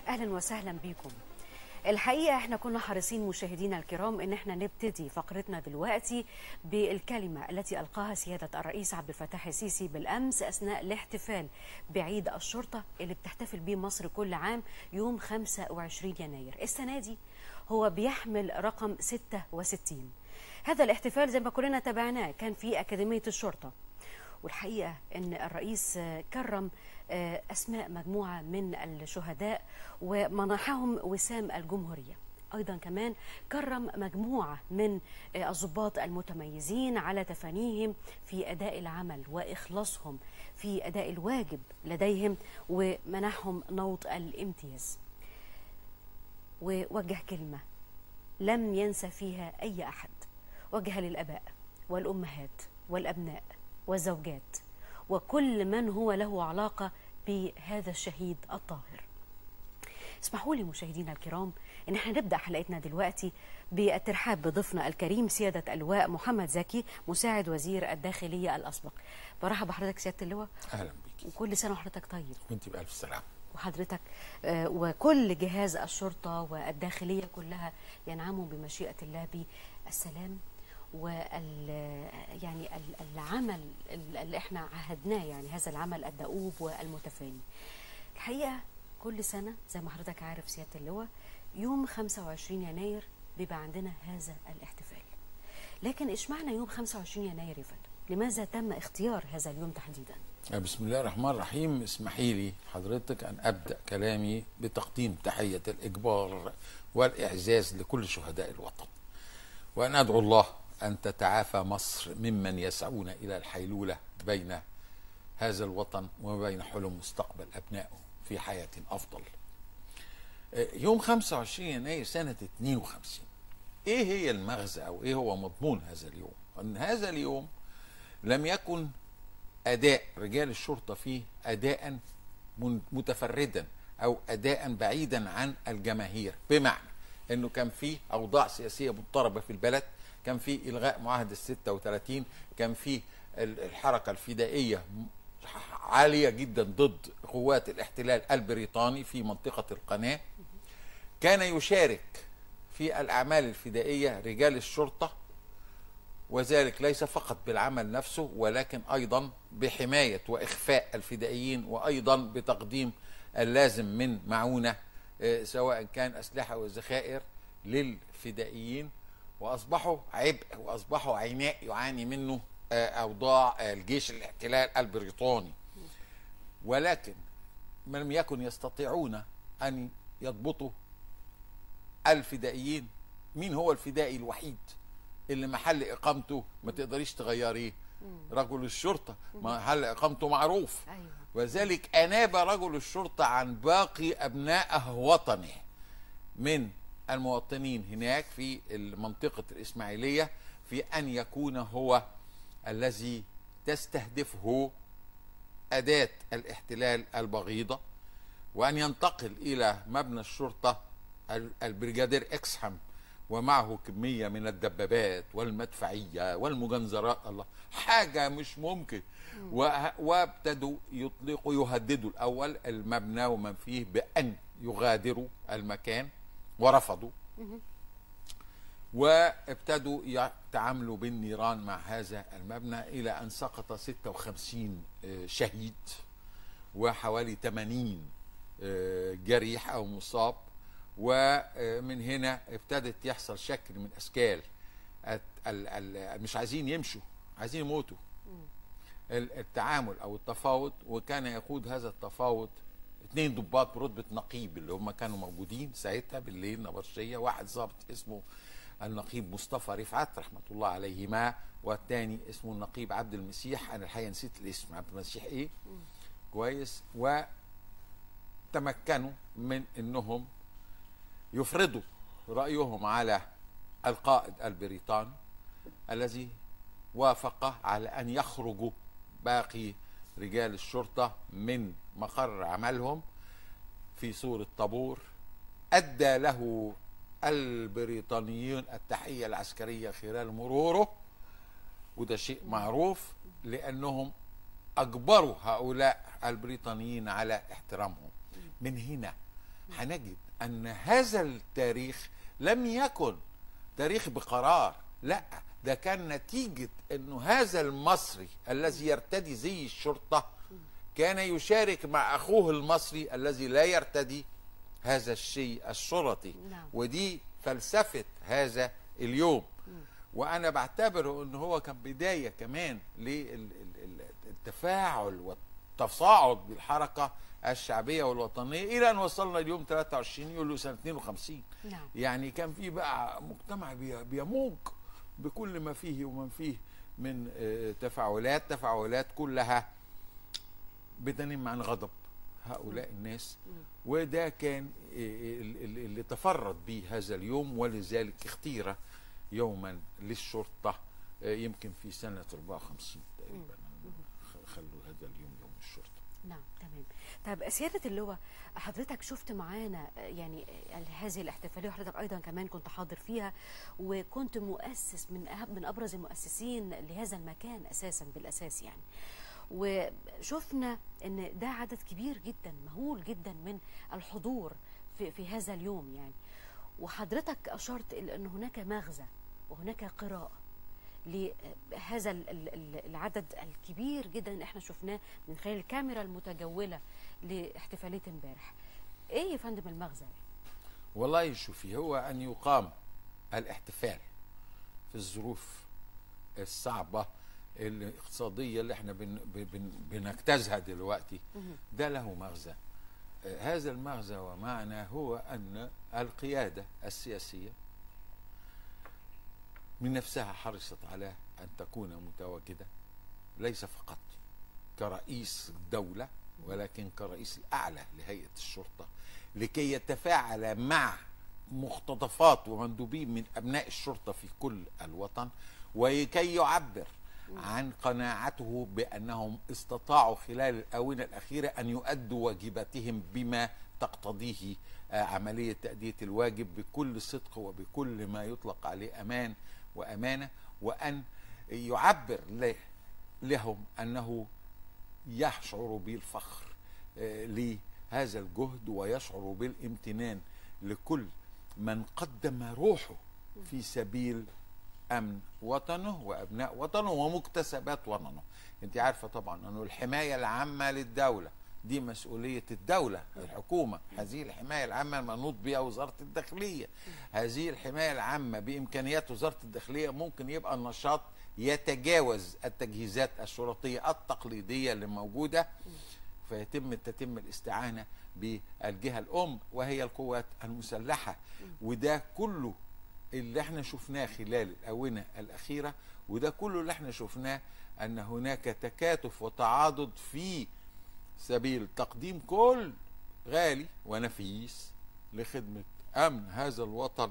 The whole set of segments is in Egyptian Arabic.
اهلا وسهلا بيكم الحقيقه احنا كنا حريصين مشاهدينا الكرام ان احنا نبتدي فقرتنا دلوقتي بالكلمه التي القاها سياده الرئيس عبد الفتاح السيسي بالامس اثناء الاحتفال بعيد الشرطه اللي بتحتفل به مصر كل عام يوم 25 يناير السنه دي هو بيحمل رقم 66 هذا الاحتفال زي ما كلنا تابعناه كان في اكاديميه الشرطه والحقيقه ان الرئيس كرم اسماء مجموعه من الشهداء ومنحهم وسام الجمهوريه ايضا كمان كرم مجموعه من الضباط المتميزين على تفانيهم في اداء العمل واخلاصهم في اداء الواجب لديهم ومنحهم نوط الامتياز ووجه كلمه لم ينسى فيها اي احد وجه للاباء والامهات والابناء والزوجات وكل من هو له علاقه بهذا الشهيد الطاهر. اسمحوا لي مشاهدينا الكرام ان احنا نبدا حلقتنا دلوقتي بالترحاب بضيفنا الكريم سياده اللواء محمد زكي مساعد وزير الداخليه الاسبق. برحب بحضرتك سياده اللواء. اهلا بيكي. وكل سنه وحضرتك طيب. وانت بالف سلامه. وحضرتك آه وكل جهاز الشرطه والداخليه كلها ينعموا بمشيئه الله بالسلام وال يعني العمل اللي احنا عهدناه يعني هذا العمل الدؤوب والمتفاني. الحقيقه كل سنه زي ما حضرتك عارف سياده اللواء يوم 25 يناير بيبقى عندنا هذا الاحتفال. لكن اشمعنى يوم 25 يناير يا فندم؟ لماذا تم اختيار هذا اليوم تحديدا؟ بسم الله الرحمن الرحيم اسمحي لي حضرتك ان ابدا كلامي بتقديم تحيه الاجبار والاعزاز لكل شهداء الوطن. وان ادعو الله أن تتعافى مصر ممن يسعون إلى الحيلولة بين هذا الوطن وبين حلم مستقبل أبنائه في حياة أفضل يوم 25 يناير سنة 52 إيه هي المغزى أو إيه هو مضمون هذا اليوم أن هذا اليوم لم يكن أداء رجال الشرطة فيه أداء متفردا أو أداء بعيدا عن الجماهير بمعنى أنه كان فيه أوضاع سياسية مضطربة في البلد كان في الغاء معاهده ال 36 كان في الحركه الفدائيه عاليه جدا ضد قوات الاحتلال البريطاني في منطقه القناه كان يشارك في الاعمال الفدائيه رجال الشرطه وذلك ليس فقط بالعمل نفسه ولكن ايضا بحمايه واخفاء الفدائيين وايضا بتقديم اللازم من معونه سواء كان اسلحه وذخائر للفدائيين واصبحوا عبء واصبحوا عيناء يعاني منه اوضاع الجيش الاحتلال البريطاني ولكن لم يكن يستطيعون ان يضبطوا الفدائيين مين هو الفدائي الوحيد اللي محل اقامته ما تقدريش تغيريه رجل الشرطه محل اقامته معروف وذلك اناب رجل الشرطه عن باقي ابناء وطنه من المواطنين هناك في منطقة الإسماعيلية في أن يكون هو الذي تستهدفه أداة الاحتلال البغيضة وأن ينتقل إلى مبنى الشرطة البريجادير إكسحم ومعه كمية من الدبابات والمدفعية والمجنزرات الله حاجة مش ممكن وابتدوا يطلقوا يهددوا الأول المبنى ومن فيه بأن يغادروا المكان ورفضوا وابتدوا يتعاملوا بالنيران مع هذا المبنى إلى أن سقط 56 شهيد وحوالي 80 جريح أو مصاب ومن هنا ابتدت يحصل شكل من أشكال مش عايزين يمشوا عايزين يموتوا التعامل أو التفاوض وكان يقود هذا التفاوض اثنين ضباط برتبه نقيب اللي هم كانوا موجودين ساعتها بالليل نبرشيه واحد ضابط اسمه النقيب مصطفى رفعت رحمه الله عليهما والثاني اسمه النقيب عبد المسيح انا الحقيقه نسيت الاسم عبد المسيح ايه كويس وتمكنوا من انهم يفرضوا رايهم على القائد البريطاني الذي وافق على ان يخرجوا باقي رجال الشرطه من مقر عملهم في صورة طابور أدى له البريطانيون التحية العسكرية خلال مروره وده شيء معروف لأنهم أجبروا هؤلاء البريطانيين على احترامهم من هنا هنجد ان هذا التاريخ لم يكن تاريخ بقرار لا ده كان نتيجة انه هذا المصري الذي يرتدي زي الشرطة كان يشارك مع اخوه المصري الذي لا يرتدي هذا الشيء الشرطي نعم. ودي فلسفة هذا اليوم وانا بعتبره ان هو كان بداية كمان للتفاعل والتصاعد بالحركة الشعبية والوطنية الى ان وصلنا اليوم 23 يوليو سنة 52 نعم. يعني كان في بقى مجتمع بي- بيموج بكل ما فيه ومن فيه من آه، تفاعلات تفاعلات كلها بتنم عن غضب هؤلاء الناس وده كان آه، ال- ال- اللي تفرد به هذا اليوم ولذلك اختير يوما للشرطة آه، يمكن في سنة 54 تقريبا خ- خلوا هذا اليوم يوم الشرطة نعم تمام طب سيادة اللواء حضرتك شفت معانا آه، يعني آه، هذه الاحتفالية وحضرتك أيضا كمان كنت حاضر فيها وكنت مؤسس من أهم من أبرز المؤسسين لهذا المكان أساسا بالأساس يعني وشفنا ان ده عدد كبير جدا مهول جدا من الحضور في, في هذا اليوم يعني وحضرتك اشرت الى ان هناك مغزى وهناك قراءه لهذا ال- ال- ال- العدد الكبير جدا اللي احنا شفناه من خلال الكاميرا المتجوله لاحتفاليه امبارح ايه يا فندم المغزى والله شوفي هو أن يقام الاحتفال في الظروف الصعبة الاقتصادية اللي احنا بن بن بنجتازها دلوقتي ده له مغزى آه، هذا المغزى ومعنى هو أن القيادة السياسية من نفسها حرصت على أن تكون متواجدة ليس فقط كرئيس الدولة ولكن كرئيس الأعلى لهيئة الشرطة لكي يتفاعل مع مقتطفات ومندوبين من أبناء الشرطة في كل الوطن ولكي يعبر عن قناعته بأنهم استطاعوا خلال الآونة الأخيرة أن يؤدوا واجباتهم بما تقتضيه آه، عملية تأدية الواجب بكل صدق وبكل ما يطلق عليه أمان وأمانة وأن يعبر له لهم أنه يشعر بالفخر آه، لهذا الجهد ويشعر بالامتنان لكل من قدم روحه في سبيل امن وطنه وابناء وطنه ومكتسبات وطنه انت عارفه طبعا انه الحمايه العامه للدوله دي مسؤوليه الدوله الحكومه هذه الحمايه العامه المنوط بها وزاره الداخليه هذه الحمايه العامه بامكانيات وزاره الداخليه ممكن يبقى النشاط يتجاوز التجهيزات الشرطيه التقليديه اللي موجوده فيتم تتم الاستعانه بالجهه الام وهي القوات المسلحه وده كله اللي احنا شفناه خلال الاونه الاخيره وده كله اللي احنا شفناه ان هناك تكاتف وتعاضد في سبيل تقديم كل غالي ونفيس لخدمه امن هذا الوطن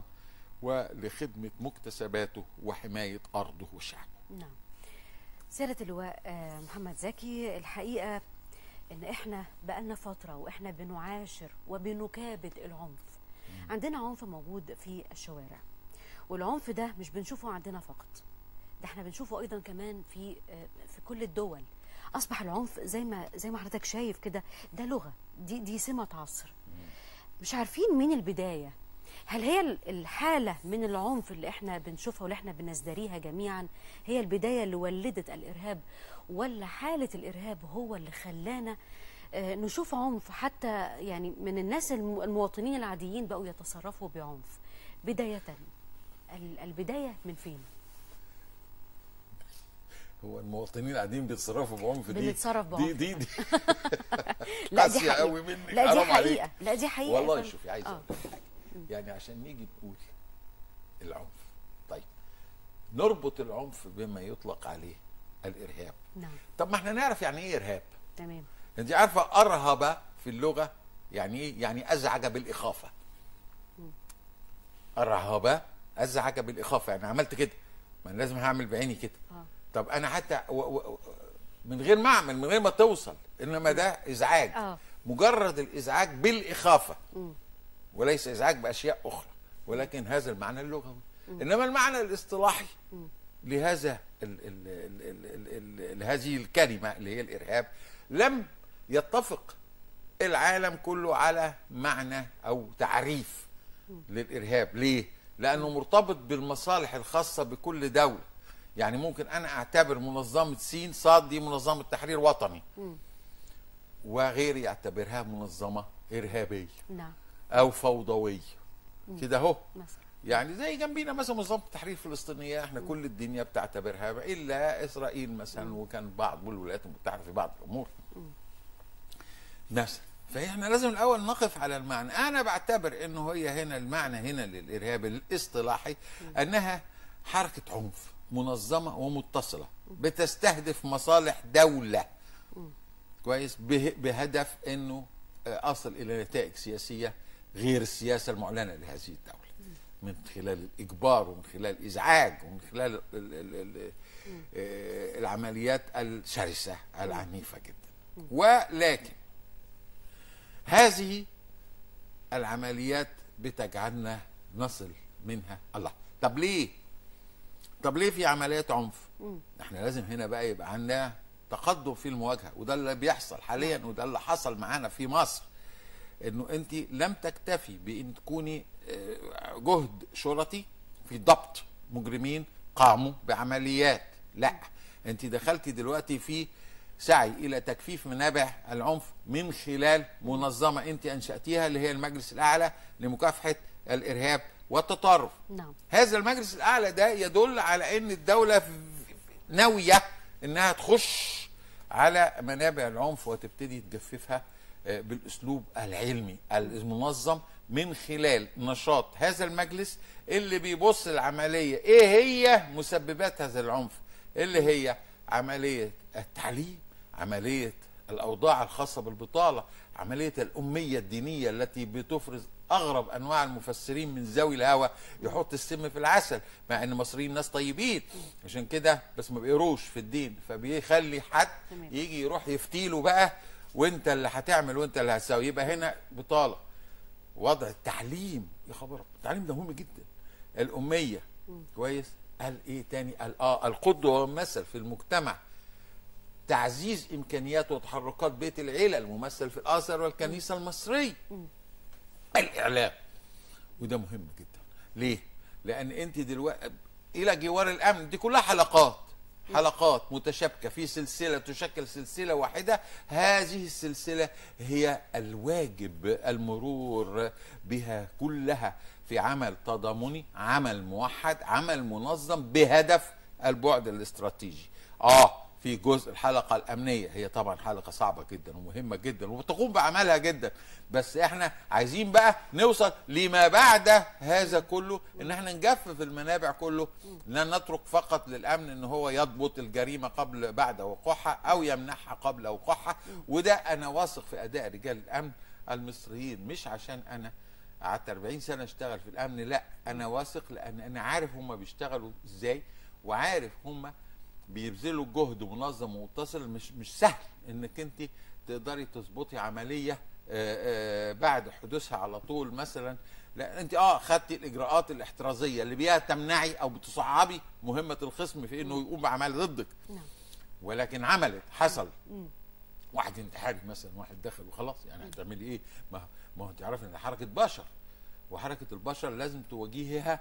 ولخدمه مكتسباته وحمايه ارضه وشعبه نعم سيادة اللواء آه، محمد زكي الحقيقة ان احنا بقالنا فترة واحنا بنعاشر وبنكابد العنف عندنا عنف موجود في الشوارع والعنف ده مش بنشوفه عندنا فقط ده احنا بنشوفه ايضا كمان في آه، في كل الدول اصبح العنف زي ما زي ما حضرتك شايف كده ده لغة دي دي سمة عصر مش عارفين مين البداية هل هي ال- الحالة من العنف اللي احنا بنشوفها واللي احنا بنزدريها جميعا هي البداية اللي ولدت الإرهاب ولا حالة الإرهاب هو اللي خلانا آه، نشوف عنف حتى يعني من الناس الم- المواطنين العاديين بقوا يتصرفوا بعنف بداية ال- البداية من فين؟ هو المواطنين قاعدين بيتصرفوا بعنف دي بنتصرف دي بعنف. دي, دي لا دي قاسية حقيقة قوي منك، لا دي حرام عليك. حقيقة لا دي حقيقة والله يا فندم. شوفي عايز آه. اقول لك حاجة. يعني عشان نيجي نقول العنف طيب نربط العنف بما يطلق عليه الارهاب نعم طب ما احنا نعرف يعني ايه ارهاب تمام انت عارفه ارهب في اللغه يعني ايه يعني ازعج بالاخافه ارهب ازعج بالاخافه يعني عملت كده ما أنا لازم هعمل بعيني كده آه. طب انا حتى و و من غير ما اعمل من غير ما توصل انما ده ازعاج آه. مجرد الازعاج بالاخافه وليس ازعاج باشياء اخرى ولكن هذا المعنى اللغوي انما المعنى الاصطلاحي لهذا ال ال ال ال ال ال ال هذه الكلمه اللي هي الارهاب لم يتفق العالم كله على معنى او تعريف للارهاب ليه لانه مرتبط بالمصالح الخاصه بكل دوله يعني ممكن انا اعتبر منظمه سين صاد دي منظمه تحرير وطني وغيري يعتبرها منظمه ارهابيه نعم او فوضويه كده اهو مثلا يعني زي جنبينا مثلا منظمه التحرير الفلسطينيه احنا كل الدنيا بتعتبرها الا اسرائيل مثلا وكان بعض والولايات المتحده في بعض الامور مثلا فاحنا لازم الاول نقف على المعنى انا بعتبر انه هي هنا المعنى هنا للارهاب الاصطلاحي انها حركه عنف منظمه ومتصله بتستهدف مصالح دوله كويس به- بهدف انه آه، اصل الى نتائج سياسيه غير السياسه المعلنه لهذه الدوله من خلال الاجبار ومن خلال الازعاج ومن خلال ال ال ال آه، العمليات الشرسه العنيفه جدا ولكن هذه العمليات بتجعلنا نصل منها الله طب ليه طب ليه في عمليات عنف احنا لازم هنا بقى يبقى عندنا تقدم في المواجهه وده اللي بيحصل حاليا وده اللي حصل معانا في مصر انه انت لم تكتفي بان تكوني آه، جهد شرطي في ضبط مجرمين قاموا بعمليات لا انت دخلتي دلوقتي في سعي الى تكفيف منابع العنف من خلال منظمه انت انشاتيها اللي هي المجلس الاعلى لمكافحه الارهاب والتطرف نعم هذا المجلس الاعلى ده يدل على ان الدوله في- ناويه انها تخش على منابع العنف وتبتدي تجففها آه، بالاسلوب العلمي المنظم من خلال نشاط هذا المجلس اللي بيبص العمليه ايه هي مسببات هذا العنف اللي هي عمليه التعليم عمليه الاوضاع الخاصه بالبطاله عمليه الاميه الدينيه التي بتفرز اغرب انواع المفسرين من ذوي الهوى يحط السم في العسل مع ان المصريين ناس طيبين عشان كده بس ما بيقروش في الدين فبيخلي حد تمام. يجي يروح يفتيله بقى وانت اللي هتعمل وانت اللي هتسوي يبقى هنا بطاله وضع التعليم يا خبر التعليم ده مهم جدا الاميه كويس قال ايه تاني قال اه القدوه والمثل في المجتمع تعزيز امكانيات وتحركات بيت العيله الممثل في الازهر والكنيسه المصريه الاعلام وده مهم جدا ليه لان انت دلوقتي الى جوار الامن دي كلها حلقات حلقات متشابكه في سلسله تشكل سلسله واحده هذه السلسله هي الواجب المرور بها كلها في عمل تضامني عمل موحد عمل منظم بهدف البعد الاستراتيجي اه في جزء الحلقه الامنيه هي طبعا حلقه صعبه جدا ومهمه جدا وبتقوم بعملها جدا بس احنا عايزين بقى نوصل لما بعد هذا كله ان احنا نجفف المنابع كله لا نترك فقط للامن ان هو يضبط الجريمه قبل بعد وقوعها او يمنعها قبل وقوعها وده انا واثق في اداء رجال الامن المصريين مش عشان انا قعدت 40 سنه اشتغل في الامن لا انا واثق لان انا عارف هم بيشتغلوا ازاي وعارف هم بيبذلوا جهد منظم ومتصل مش مش سهل انك انت تقدري تظبطي عمليه آه، آه، بعد حدوثها على طول مثلا لا انت اه خدتي الاجراءات الاحترازيه اللي بيها تمنعي او بتصعبي مهمه الخصم في انه يقوم بعمل ضدك نعم ولكن عملت حصل واحد انتحاري مثلا واحد دخل وخلاص يعني هتعملي ايه ما ما هو انت عارف ان حركه بشر وحركه البشر لازم تواجهها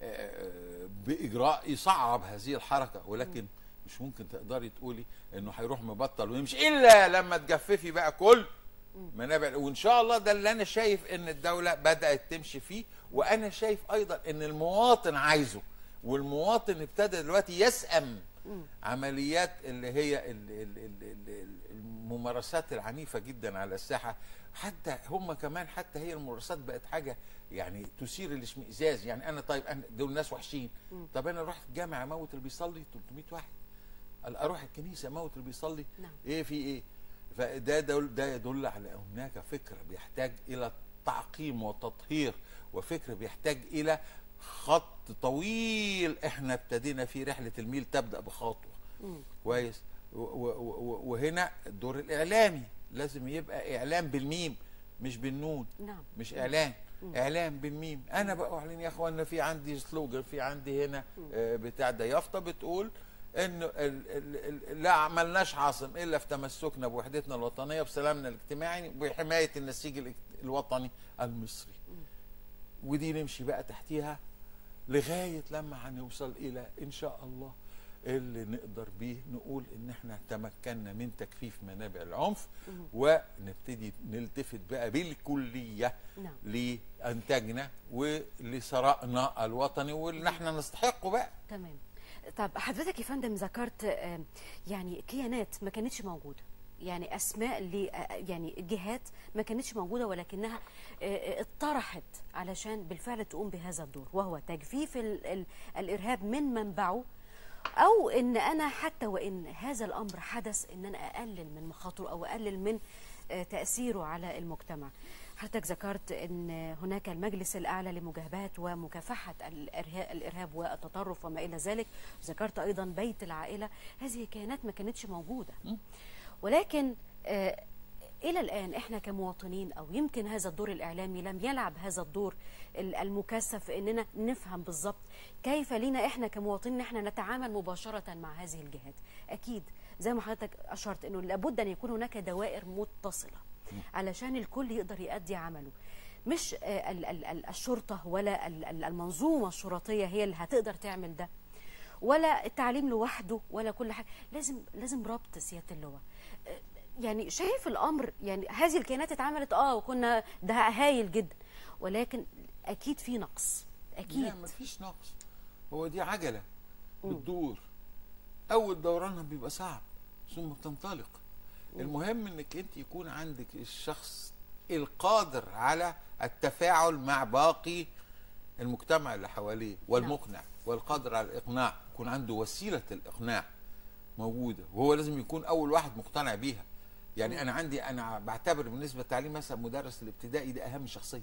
آه، باجراء يصعب هذه الحركه ولكن مش ممكن تقدري تقولي انه هيروح مبطل ويمشي الا لما تجففي بقى كل منابع وان شاء الله ده اللي انا شايف ان الدوله بدات تمشي فيه وانا شايف ايضا ان المواطن عايزه والمواطن ابتدى دلوقتي يسأم عمليات اللي هي ال- ال- ال- ال- الممارسات العنيفه جدا على الساحه حتى هم كمان حتى هي الممارسات بقت حاجه يعني تثير الاشمئزاز يعني انا طيب أنا دول ناس وحشين طب انا رحت الجامع اموت اللي بيصلي 300 واحد قال اروح الكنيسه اموت اللي بيصلي نعم. ايه في ايه فده دول ده يدل على هناك فكر بيحتاج الى تعقيم وتطهير وفكر بيحتاج الى خط طويل احنا ابتدينا فيه رحله الميل تبدا بخطوه كويس و- و- و- وهنا الدور الاعلامي لازم يبقى اعلام بالميم مش بالنون نعم مش اعلان اعلام بالميم انا بقى اعلن يا اخوانا في عندي سلوجن في عندي هنا آه، بتاع ده يافطه بتقول انه ال- ال- ال- لا عملناش عاصم الا في تمسكنا بوحدتنا الوطنيه بسلامنا الاجتماعي وبحمايه النسيج الاجت- الوطني المصري ودي نمشي بقى تحتيها لغايه لما هنوصل الى ان شاء الله اللي نقدر بيه نقول ان احنا تمكنا من تكفيف منابع العنف ونبتدي نلتفت بقى بالكليه نعم. لانتاجنا ولثرائنا الوطني واللي احنا نستحقه بقى تمام طب حضرتك يا فندم ذكرت آه، يعني كيانات ما كانتش موجوده يعني اسماء ل آه، يعني جهات ما كانتش موجوده ولكنها آه، آه، اتطرحت علشان بالفعل تقوم بهذا الدور وهو تجفيف ال ال الارهاب من منبعه او ان انا حتى وان هذا الامر حدث ان انا اقلل من مخاطره او اقلل من آه، تاثيره على المجتمع حضرتك ذكرت ان هناك المجلس الاعلى لمجابهه ومكافحه الارهاب, الإرهاب والتطرف وما الى ذلك ذكرت ايضا بيت العائله هذه كيانات ما كانتش موجوده ولكن آه، الى الان احنا كمواطنين او يمكن هذا الدور الاعلامي لم يلعب هذا الدور ال- المكثف في اننا نفهم بالضبط كيف لينا احنا كمواطنين احنا نتعامل مباشره مع هذه الجهات اكيد زي ما حضرتك اشرت انه لابد ان يكون هناك دوائر متصله علشان الكل يقدر يؤدي عمله مش آه، ال- ال- ال- الشرطه ولا ال- ال- المنظومه الشرطيه هي اللي هتقدر تعمل ده ولا التعليم لوحده ولا كل حاجه لازم لازم ربط سياده اللواء آه، يعني شايف الامر يعني هذه الكيانات اتعملت اه وكنا ده هايل جدا ولكن اكيد في نقص اكيد لا مفيش نقص هو دي عجله بتدور اول دورانها بيبقى صعب ثم بتنطلق المهم انك انت يكون عندك الشخص القادر على التفاعل مع باقي المجتمع اللي حواليه والمقنع والقادر على الاقناع يكون عنده وسيله الاقناع موجوده وهو لازم يكون اول واحد مقتنع بيها يعني انا عندي انا بعتبر بالنسبه للتعليم مثلا مدرس الابتدائي ده اهم شخصيه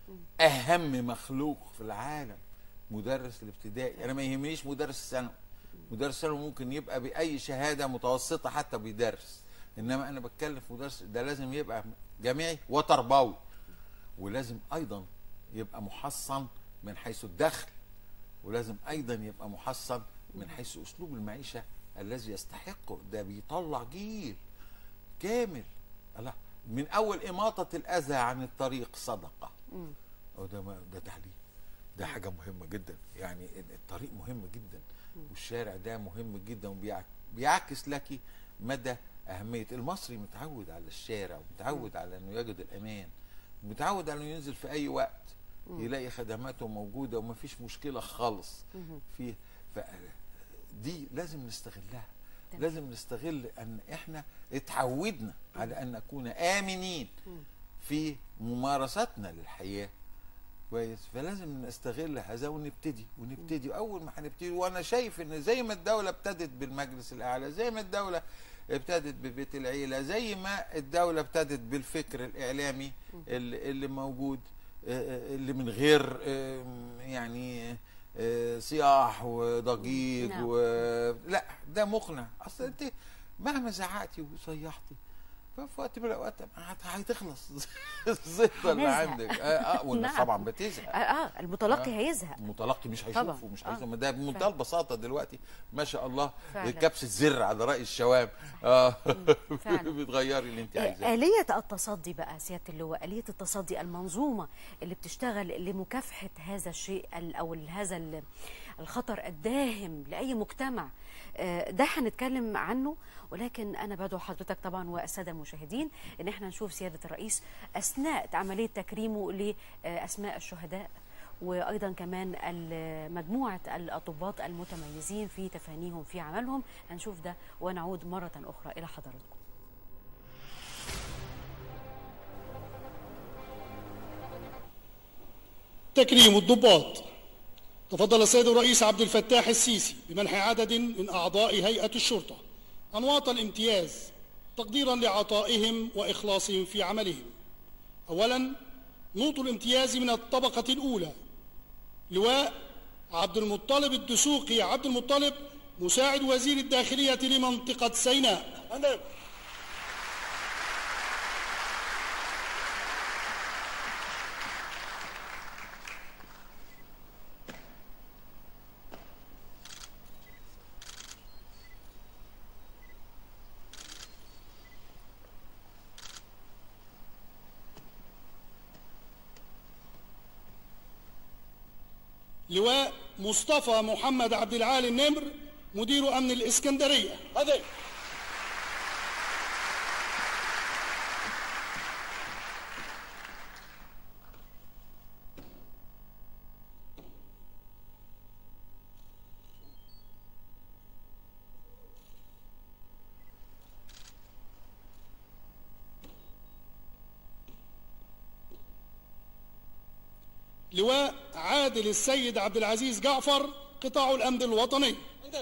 اهم مخلوق في العالم مدرس الابتدائي انا ما يهمنيش مدرس الثانوي مدرس الثانوي ممكن يبقى باي شهاده متوسطه حتى بيدرس انما انا بتكلم في مدرس ده لازم يبقى جامعي وتربوي ولازم ايضا يبقى محصن من حيث الدخل ولازم ايضا يبقى محصن من حيث اسلوب المعيشه الذي يستحقه ده بيطلع جيل كامل الله من اول اماطه الاذى عن الطريق صدقه أو ده ما ده تعليم ده حاجه مهمه جدا يعني ال- الطريق مهم جدا والشارع ده مهم جدا وبيعكس لك مدى اهميه المصري متعود على الشارع ومتعود على انه يجد الامان متعود على انه ينزل في اي وقت يلاقي خدماته موجوده ومفيش مشكله خالص في ف دي لازم نستغلها تمام. لازم نستغل ان احنا اتعودنا على ان نكون امنين في ممارستنا للحياه كويس فلازم نستغل هذا ونبتدي ونبتدي اول ما هنبتدي وانا شايف ان زي ما الدوله ابتدت بالمجلس الاعلى زي ما الدوله ابتدت ببيت العيله زي ما الدوله ابتدت بالفكر الاعلامي اللي, اللي موجود آه، آه، اللي من غير آه، يعني آه، صياح وضجيج نعم. و... لا ده مقنع اصل انت مهما زعقتي وصيحتي ففي وقت من الاوقات هت- هتخلص الزيت اللي هنزهق. عندك اه, آه والناس نعم. طبعا بتزهق اه, آه المتلقي آه. هيزهق المتلقي مش طبعاً. هيشوفه مش آه. هيشوفه ده بمنتهى فعلا. البساطه دلوقتي ما شاء الله فعلا. كبسه زر على راي الشوام اه فعلا. بتغيري اللي انت عايزاه آلية التصدي بقى سيادة اللواء آلية التصدي المنظومة اللي بتشتغل لمكافحة هذا الشيء ال- أو ال- هذا ال- الخطر الداهم لأي مجتمع آه، ده هنتكلم عنه ولكن أنا بدعو حضرتك طبعا والسادة المشاهدين إن احنا نشوف سيادة الرئيس أثناء عملية تكريمه لأسماء الشهداء وايضا كمان ال- مجموعه الاطباء المتميزين في تفانيهم في عملهم هنشوف ده ونعود مره اخرى الى حضراتكم تكريم الضباط تفضل السيد الرئيس عبد الفتاح السيسي بمنح عدد من أعضاء هيئة الشرطة أنواط الامتياز تقديرا لعطائهم وإخلاصهم في عملهم أولا نوط الامتياز من الطبقة الأولى لواء عبد المطلب الدسوقي عبد المطلب مساعد وزير الداخلية لمنطقة سيناء لواء مصطفى محمد عبد العالي النمر مدير أمن الإسكندرية هذا لواء عادل السيد عبد العزيز جعفر قطاع الأمن الوطني عندنا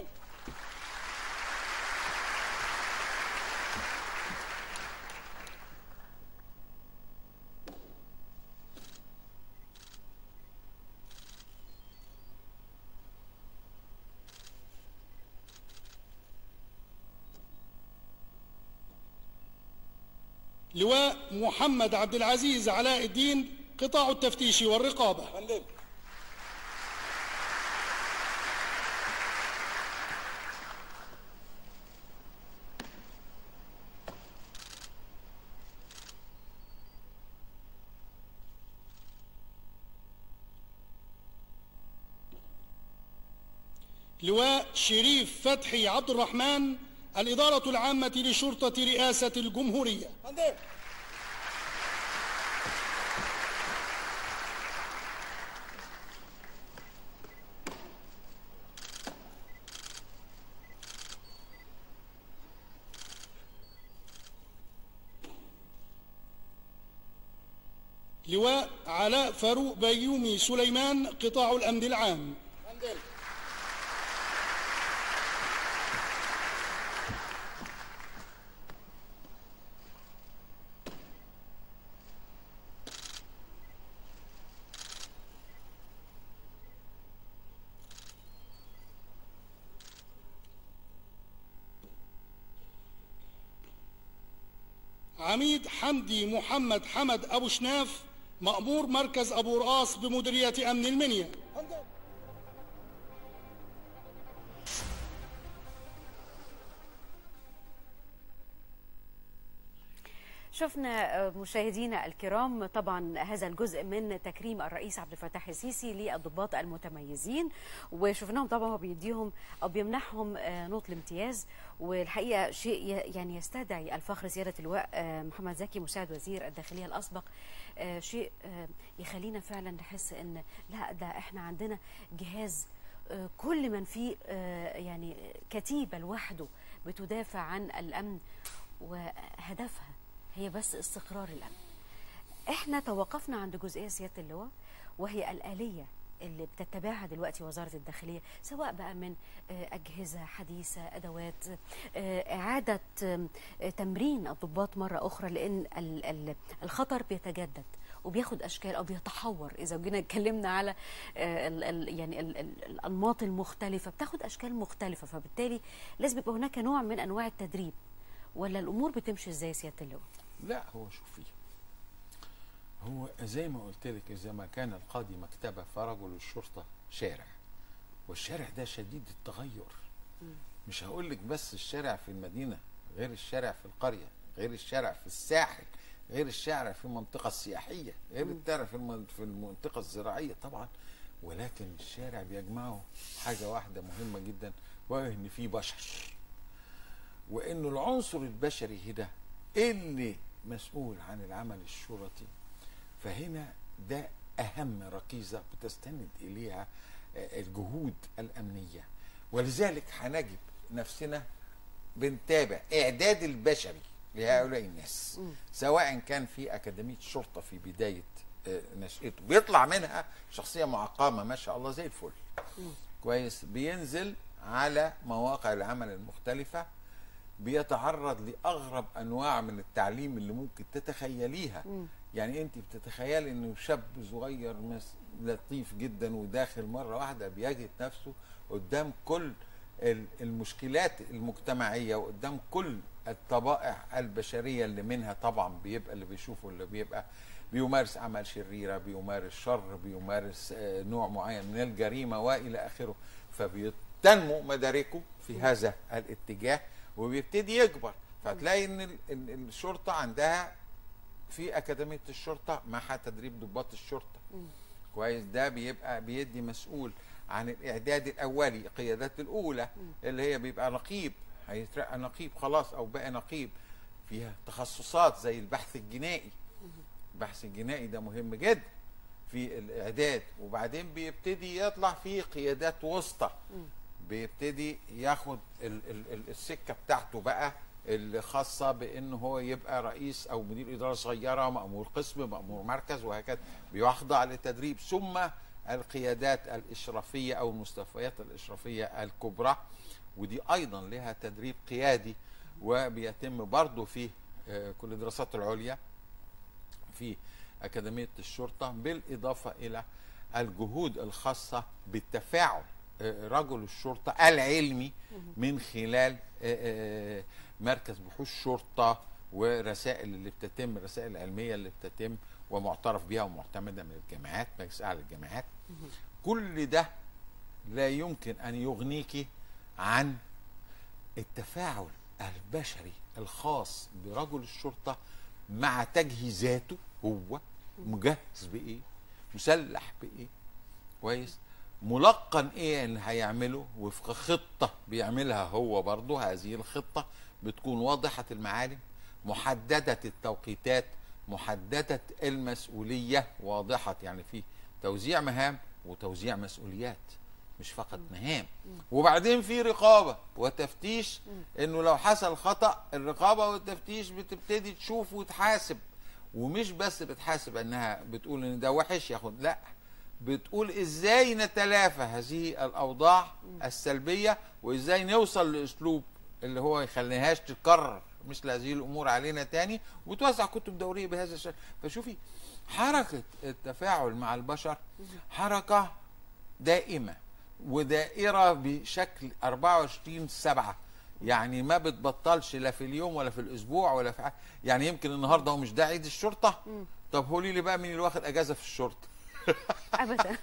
لواء محمد عبد العزيز علاء الدين قطاع التفتيش والرقابة عندنا لواء شريف فتحي عبد الرحمن الإدارة العامة لشرطة رئاسة الجمهورية عندنا لواء علاء فاروق بيومي سليمان قطاع الأمن العام عندنا عميد حمدي محمد حمد أبو شناف مأمور مركز أبو رقاص بمديرية أمن المنيا عندنا شفنا مشاهدينا الكرام طبعا هذا الجزء من تكريم الرئيس عبد الفتاح السيسي للضباط المتميزين وشفناهم طبعا هو بيديهم او بيمنحهم آه، نوط الامتياز والحقيقه شيء ي- يعني يستدعي الفخر سياده اللواء آه، محمد زكي مساعد وزير الداخليه الاسبق آه، شيء آه، يخلينا فعلا نحس ان لا ده احنا عندنا جهاز آه، كل من فيه آه، يعني كتيبه لوحده بتدافع عن الامن وهدفها هي بس استقرار الامن احنا توقفنا عند جزئيه سياده اللواء وهي الاليه اللي بتتبعها دلوقتي وزاره الداخليه سواء بقى من آه، اجهزه حديثه ادوات آه، اعاده آم، آه، تمرين الضباط مره اخرى لان ال- ال- الخطر بيتجدد وبياخد اشكال او بيتحور اذا جينا اتكلمنا على آه، ال- ال- يعني ال- ال- الانماط المختلفه بتاخد اشكال مختلفه فبالتالي لازم يبقى هناك نوع من انواع التدريب ولا الامور بتمشي ازاي سياده اللواء لا هو شوفي هو زي ما قلت لك اذا ما كان القاضي مكتبه فرجل الشرطه شارع والشارع ده شديد التغير مش هقول لك بس الشارع في المدينه غير الشارع في القريه غير الشارع في الساحل غير الشارع في المنطقه السياحيه غير الشارع في المن- في المنطقه الزراعيه طبعا ولكن الشارع بيجمعه حاجه واحده مهمه جدا وهي ان في بشر وانه العنصر البشري هنا اللي مسؤول عن العمل الشرطي فهنا ده اهم ركيزه بتستند اليها آه، الجهود الامنيه ولذلك هنجد نفسنا بنتابع اعداد البشري لهؤلاء الناس سواء كان في اكاديميه شرطه في بدايه آه، نشأته بيطلع منها شخصيه معقمه ما شاء الله زي الفل كويس بينزل على مواقع العمل المختلفه بيتعرض لاغرب انواع من التعليم اللي ممكن تتخيليها يعني انت بتتخيلي انه شاب صغير مس- لطيف جدا وداخل مره واحده بيجد نفسه قدام كل ال- المشكلات المجتمعيه وقدام كل الطبائع البشريه اللي منها طبعا بيبقى اللي بيشوفه اللي بيبقى بيمارس اعمال شريره بيمارس شر بيمارس آه، نوع معين من الجريمه والى اخره فبيتنمو مداركه في هذا الاتجاه وبيبتدي يكبر فتلاقي ان ال- إن الشرطه عندها في اكاديميه الشرطه معها تدريب ضباط الشرطه كويس ده بيبقى بيدي مسؤول عن الاعداد الاولي القيادات الاولى اللي هي بيبقى نقيب هيترقى نقيب خلاص او بقى نقيب فيها تخصصات زي البحث الجنائي البحث الجنائي ده مهم جدا في الاعداد وبعدين بيبتدي يطلع فيه قيادات وسطى بيبتدي ياخد ال ال ال السكه بتاعته بقى اللي خاصه بان هو يبقى رئيس او مدير اداره صغيره مامور قسم مامور مركز وهكذا بيخضع لتدريب ثم القيادات الاشرافيه او المستويات الاشرافيه الكبرى ودي ايضا لها تدريب قيادي وبيتم برضه في آه، كل الدراسات العليا في أكاديمية الشرطة بالإضافة إلى الجهود الخاصة بالتفاعل آه، رجل الشرطة العلمي من خلال آه، آه، مركز بحوث شرطة ورسائل اللي بتتم الرسائل العلمية اللي بتتم ومعترف بها ومعتمدة من الجامعات مجلس أعلى الجامعات كل ده لا يمكن أن يغنيك عن التفاعل البشري الخاص برجل الشرطة مع تجهيزاته هو مجهز بإيه مسلح بإيه كويس ملقن ايه اللي هيعمله وفق خطة بيعملها هو برضه هذه الخطة بتكون واضحة المعالم محددة التوقيتات محددة المسؤولية واضحة يعني في توزيع مهام وتوزيع مسؤوليات مش فقط مهام وبعدين في رقابة وتفتيش انه لو حصل خطأ الرقابة والتفتيش بتبتدي تشوف وتحاسب ومش بس بتحاسب انها بتقول ان ده وحش ياخد لا بتقول ازاي نتلافى هذه الاوضاع السلبيه وازاي نوصل لاسلوب اللي هو يخليهاش تتكرر مثل هذه الامور علينا تاني وتوزع كتب دوريه بهذا الشكل فشوفي حركه التفاعل مع البشر حركه دائمه ودائره بشكل 24 سبعة يعني ما بتبطلش لا في اليوم ولا في الاسبوع ولا في ح- يعني يمكن النهارده هو مش ده عيد الشرطه طب قولي لي بقى مين اللي واخد اجازه في الشرطه ابدا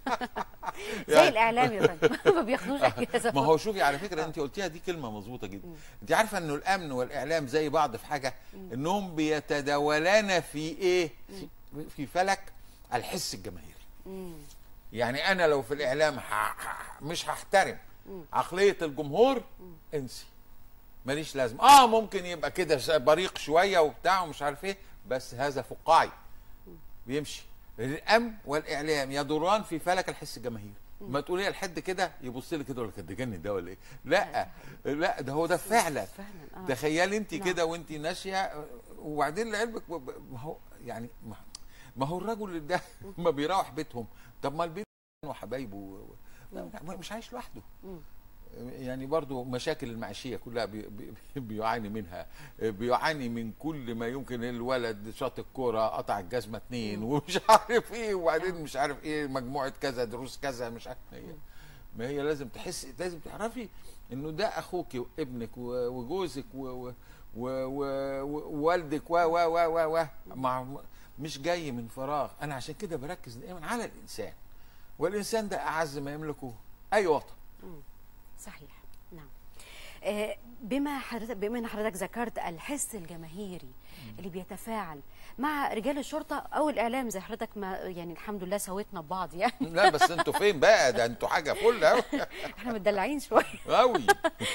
زي يعني- الاعلام يا فندم ما بياخدوش اجازه ما هو شوفي على فكره انت قلتيها دي كلمه مظبوطه جدا انت عارفه انه الامن والاعلام زي بعض في حاجه انهم بيتداولان في ايه في, في فلك الحس الجماهيري يعني انا لو في الاعلام ه... ه... مش هحترم عقليه الجمهور انسي ماليش لازمه اه ممكن يبقى كده بريق شويه وبتاع ومش عارف ايه بس هذا فقاعي بيمشي الامن والاعلام يدوران في فلك الحس الجماهيري ما تقولي لحد كده يبص لي كده يقول لك ده جن ده ولا ايه لا لا ده هو ده فعلا فعلا اه تخيلي انت نعم. كده وانت ماشيه وبعدين لعلمك ب- ب- ما هو يعني ما- ما هو الرجل ده ما بيروح بيتهم طب ما البيت وحبايبه و- و- لا، مش عايش لوحده يعني برضو مشاكل المعيشية كلها بي بي بيعاني منها بيعاني من كل ما يمكن الولد شاط الكورة قطع الجزمة اتنين ومش عارف ايه وبعدين مش عارف ايه مجموعة كذا دروس كذا مش عارف هي ما هي لازم تحس لازم تعرفي انه ده اخوك وابنك و- وجوزك و- و- و- و- ووالدك و و و و و مع مش جاي من فراغ انا عشان كده بركز دائما على الانسان والانسان ده اعز ما يملكه اي وطن صحيح نعم آه، بما حضرتك بما ان حضرتك ذكرت الحس الجماهيري اللي بيتفاعل مع رجال الشرطه او الاعلام زي حضرتك ما يعني الحمد لله سويتنا ببعض يعني لا بس انتوا فين بقى ده انتوا حاجه فل قوي احنا متدلعين شويه قوي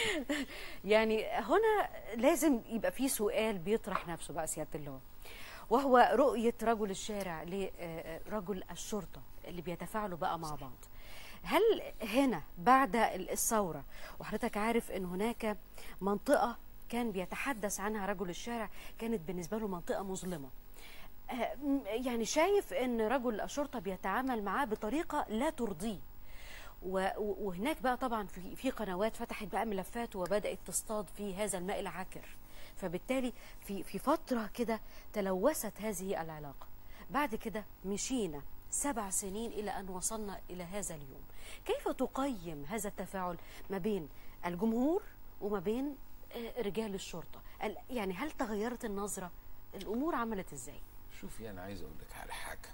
يعني هنا لازم يبقى في سؤال بيطرح نفسه بقى سياده اللواء وهو رؤيه رجل الشارع لرجل الشرطه اللي بيتفاعلوا بقى مع بعض هل هنا بعد الثوره وحضرتك عارف ان هناك منطقه كان بيتحدث عنها رجل الشارع كانت بالنسبه له منطقه مظلمه آه، م- يعني شايف ان رجل الشرطه بيتعامل معاه بطريقه لا ترضيه و- و- وهناك بقى طبعا في في قنوات فتحت بقى ملفات وبدات تصطاد في هذا الماء العكر فبالتالي في في فتره كده تلوثت هذه العلاقه بعد كده مشينا سبع سنين الى ان وصلنا الى هذا اليوم كيف تقيم هذا التفاعل ما بين الجمهور وما بين آه، رجال الشرطه ال- يعني هل تغيرت النظره الامور عملت ازاي شوفي انا عايز اقول لك على حاجه